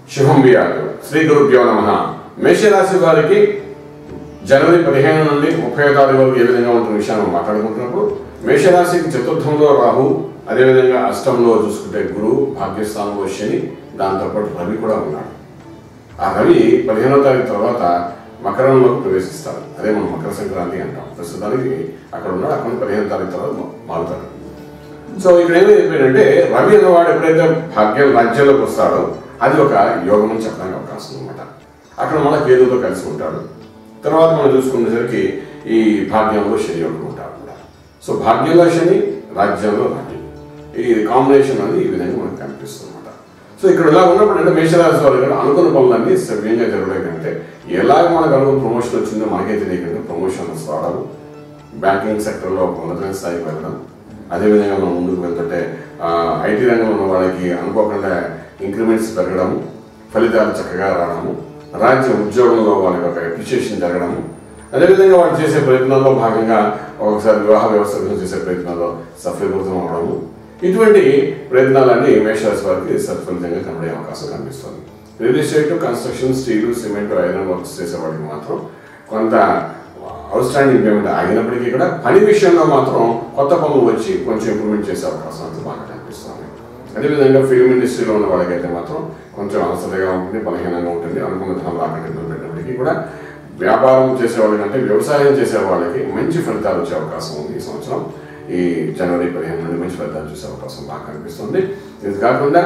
శుభం వ్యాధు శ్రీ గురుభ్యో నమ మేషరాశి వారికి జనవరి పదిహేను నుండి ముప్పై తారీఖు వరకు ఏ విధంగా ఉంటున్న విషయాన్ని మనం మాట్లాడుకుంటున్నప్పుడు మేషరాశికి చతుర్థంలో రాహు అదేవిధంగా అష్టంలో చూసుకుంటే గురువు భాగ్యస్థానంలో శని దాంతోపాటు రవి కూడా ఉన్నాడు ఆ రవి పదిహేనో తారీఖు తర్వాత మకరంలోకి ప్రవేశిస్తారు అదే మనం మకర సంక్రాంతి అంటాం ప్రస్తుతానికి అక్కడ ఉన్నాడు అక్కడ నుంచి పదిహేను తారీఖు తర్వాత మా- మారుతాడు సో ఇక్కడ ఏమి చెప్పాడంటే రవి అనేవాడు ఎప్పుడైతే భాగ్యం రాజ్యంలోకి వస్తాడో అది ఒక యోగం అని చెప్పడానికి అవకాశం అనమాట అక్కడ మళ్ళీ కేతుతో కలిసి ఉంటాడు తర్వాత మనం చూసుకునేసరికి ఈ భాగ్యంలో శని ఒకటి ఉంటాడు కూడా సో భాగ్యంలో శని రాజ్యంలో రవి ఈ కాంబినేషన్ అనేది ఈ విధంగా మనకు కనిపిస్తుంది అనమాట సో ఇక్కడ ఇలా ఉన్నప్పుడు అంటే మేషరాశి వారు కూడా అనుకున్న పనులన్నీ సవ్యంగా జరగలేకంటే ఎలాగ మనకు అనుకున్న ప్రమోషన్ వచ్చిందో మనకే తెలియకుండా ప్రమోషన్ రావడం బ్యాంకింగ్ సెక్టర్లో ఒక ఉన్నతమైన స్థాయికి వెళ్ళడం అదేవిధంగా మనం ముందుకు వెళ్తుంటే ఐటీ రంగంలో ఉన్న వాళ్ళకి అనుకోకుండా ఇంక్రిమెంట్స్ పెరగడము ఫలితాలు చక్కగా రావడము రాజ్య ఉద్యోగంలో వాళ్ళకి ఒక అప్రిషియేషన్ జరగడము అదేవిధంగా వాళ్ళు చేసే ప్రయత్నాల్లో భాగంగా ఒకసారి వివాహ వ్యవస్థ గురించి చేసే ప్రయత్నాల్లో సఫలీకృతం అవడము ఇటువంటి ప్రయత్నాలన్నీ మేషరాశి వారికి సత్ఫలితంగా కనబడే అవకాశం కనిపిస్తుంది real estate construction steel cement iron works చేసే వాడికి మాత్రం కొంత అవుట్ స్టాండింగ్ పేమెంట్ ఆగినప్పటికీ కూడా పని విషయంలో మాత్రం కొత్త పనులు వచ్చి కొంచెం ఇంప్రూవ్మెంట్ చేసే అవకాశం అంతా బాగా కనిపిస్తుంది అదేవిధంగా ఫిల్మ్ ఇండస్ట్రీలో ఉన్న వాళ్ళకైతే మాత్రం కొంచెం అలసటగా ఉంటుంది బలహీనంగా ఉంటుంది అనుకున్న ధనం రాకుండా ఇబ్బంది పెట్టినప్పటికీ కూడా వ్యాపారం చేసే వాళ్ళకంటే వ్యవసాయం చేసే వాళ్ళకి మంచి ఫలితాలు వచ్చే అవకాశం ఉంది ఈ సంవత్సరం ఈ జనవరి పదిహేను నుండి మంచి ఫలితాలు చూసే అవకాశం బాగా కనిపిస్తుంది ఇది కాకుండా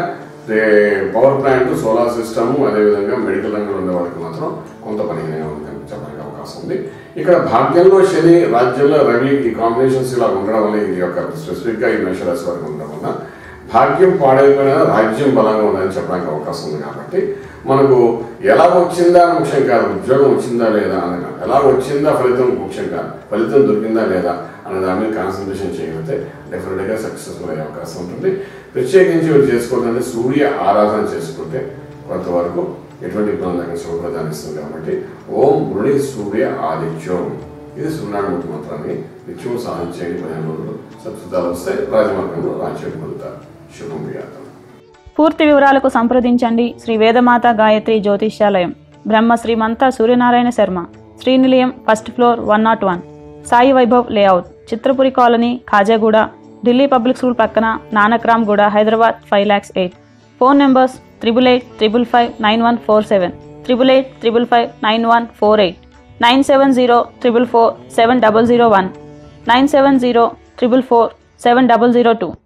రే- పవర్ ప్లాంట్ సోలార్ సిస్టమ్ అదేవిధంగా మెడికల్ రంగంలో ఉండే వాళ్ళకి మాత్రం కొంత బలహీనంగా ఉంది కనిపించడానికి అవకాశం ఉంది ఇక్కడ భాగ్యంలో శని రాజ్యంలో రవి ఈ కాంబినేషన్స్ ఇలా ఉండడం వల్ల ఇది యొక్క స్పెసిఫిక్గా ఈ మేషరాశి వారికి ఉండడం వల్ల భాగ్యం పాడైపోయినా రాజ్యం బలంగా ఉందని చెప్పడానికి అవకాశం ఉంది కాబట్టి మనకు ఎలా వచ్చిందా అని ముఖ్యం కాదు ఉద్యోగం వచ్చిందా లేదా అని కాదు ఎలా వచ్చిందా ఫలితం ముఖ్యం కాదు ఫలితం దొరికిందా లేదా అనే దాని మీద కాన్సన్ట్రేషన్ చేయగలిగితే డెఫినెట్గా సక్సెస్ఫుల్ అయ్యే అవకాశం ఉంటుంది ప్రత్యేకించి మీరు చేసుకోవాలంటే సూర్య ఆరాధన చేసుకుంటే కొంతవరకు ఎటువంటి ఇబ్బంది లేకుండా శుభప్రదాన్ని ఇస్తుంది కాబట్టి ఓం మృణి సూర్య ఆదిత్యం ఇది సూర్యనారాయణ మంత్రాన్ని నిత్యం సాధన చేయండి పదిహేను రోజులు సత్ఫలితాలు వస్తాయి రాజమార్గంలో రాజ్యం పొందుతారు శుభం వ్యాతం పూర్తి వివరాలకు సంప్రదించండి Shri Vedamata Gayatri Jyotishyalayam Brahma Srimantha Suryanarayana Sharma Srinilayam first floor one nought one Sai Vaibhav layout Chitrapuri colony Khajaguda Delhi public school పక్కన Nanakramguda Hyderabad five lakhs eight phone numbers triple eight triple five nine one four seven triple eight triple five nine one four eight nine seven zero triple four seven double zero one nine seven zero triple four seven double zero two